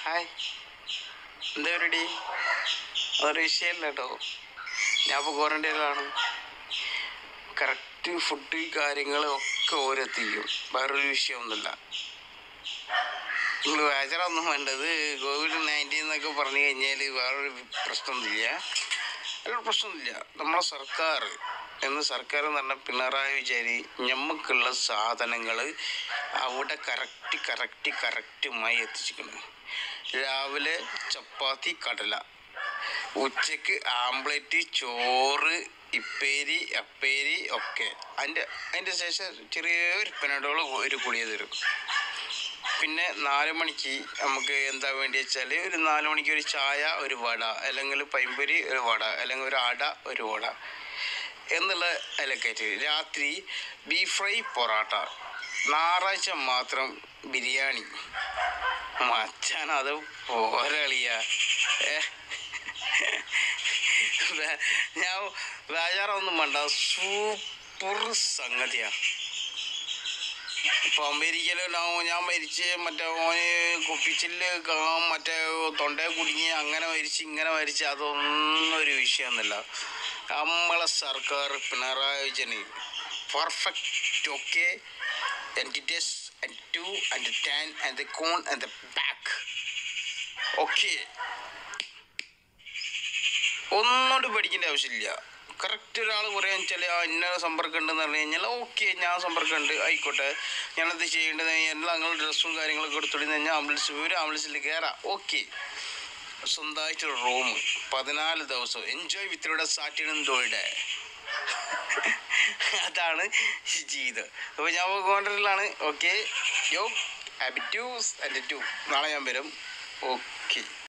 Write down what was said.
hi എന്താ പരിപാടി അതൊരു വിഷയമല്ല കേട്ടോ ഞാൻ ഇപ്പോൾ ക്വാറൻറ്റൈനിലാണ് കറക്റ്റ് ഫുഡ് കാര്യങ്ങൾ ഒക്കെ ഓരെത്തിക്കും വേറൊരു വിഷയമൊന്നുമില്ല നിങ്ങൾ വേചറൊന്നും വേണ്ടത് കോവിഡ് നയൻറ്റീൻ എന്നൊക്കെ പറഞ്ഞു കഴിഞ്ഞാൽ വേറൊരു പ്രശ്നമൊന്നുമില്ല വേറൊരു പ്രശ്നമൊന്നുമില്ല നമ്മളെ സർക്കാർ എന്ന് സർക്കാർ എന്ന് പറഞ്ഞാൽ പിണറായി വിചാരി ഞമ്മക്കുള്ള സാധനങ്ങൾ അവിടെ കറക്റ്റ് കറക്റ്റ് കറക്റ്റുമായി എത്തിച്ചിരിക്കുന്നു രാവിലെ ചപ്പാത്തി കടല ഉച്ചക്ക് ആംപ്ലേറ്റ് ചോറ് ഇപ്പേരി അപ്പേരി ഒക്കെ അതിൻ്റെ അതിൻ്റെ ശേഷം ചെറിയൊരു പെനഡോൾ ഒരു കുടിയ തരും പിന്നെ നാല് മണിക്ക് നമുക്ക് എന്താ വേണ്ടി വെച്ചാൽ ഒരു നാല് മണിക്ക് ഒരു ചായ ഒരു വട അല്ലെങ്കിൽ പൈമ്പൊരി ഒരു വട അല്ലെങ്കിൽ ഒരു അട ഒരു വട എന്നുള്ള അതിലൊക്കെ രാത്രി ബീഫ് ഫ്രൈ പൊറാട്ട ഞായറാഴ്ച മാത്രം ബിരിയാണി മച്ചാൻ അത് പോരളിയ ഞാൻ വേജാറൊന്നും വേണ്ട സൂപ്പർ സംഗതിയാണ് ഇപ്പൊ അമേരിക്കയില് ഞാൻ- ഞാൻ മരിച്ച് മറ്റേ ഓന് കുപ്പിച്ചില് കാ- മറ്റേ തൊണ്ടയെ കുടുങ്ങി അങ്ങനെ മരിച്ച് ഇങ്ങനെ മരിച്ച് അതൊന്നും ഒരു വിഷയമൊന്നുമില്ല നമ്മളെ സർക്കാർ പിണറായി വിജയന് പെർഫെക്റ്റ് ഓക്കെ എൻറ്റിറ്റേസ് and two and ten and the con and the back okay ഒന്നുകൊണ്ട് പേടിക്കേണ്ട ആവശ്യമില്ല കറക്റ്റ് ഒരാൾ പറയാൻ വെച്ചാൽ ആ ഇന്ന സമ്പർക്കം ഉണ്ടെന്ന് പറഞ്ഞു കഴിഞ്ഞാൽ ഓക്കെ ഞാൻ സമ്പർക്കം ഉണ്ട് ആയിക്കോട്ടെ ഞാനത് ചെയ്യേണ്ടത് എല്ലാം നിങ്ങൾ ഡ്രസ്സും കാര്യങ്ങളൊക്കെ എടുത്തോളി കഴിഞ്ഞാൽ ആംബുലൻസ് ഒരു ആംബുലൻസിൽ കയറാം ഓക്കെ സ്വന്തമായിട്ടൊരു റൂം പതിനാല് ദിവസം എൻജോയ് വിത്തിലൂടെ സാറ്റിനും തോയുടെ അതാണ് ജീവിതം അപ്പോൾ ഞാൻ കോണ്ടറിലാണ് ഓക്കെ യോ ഹാബിറ്റ്യൂസ് ആൻഡ് ടു നാളെ ഞാൻ വരും ഓക്കെ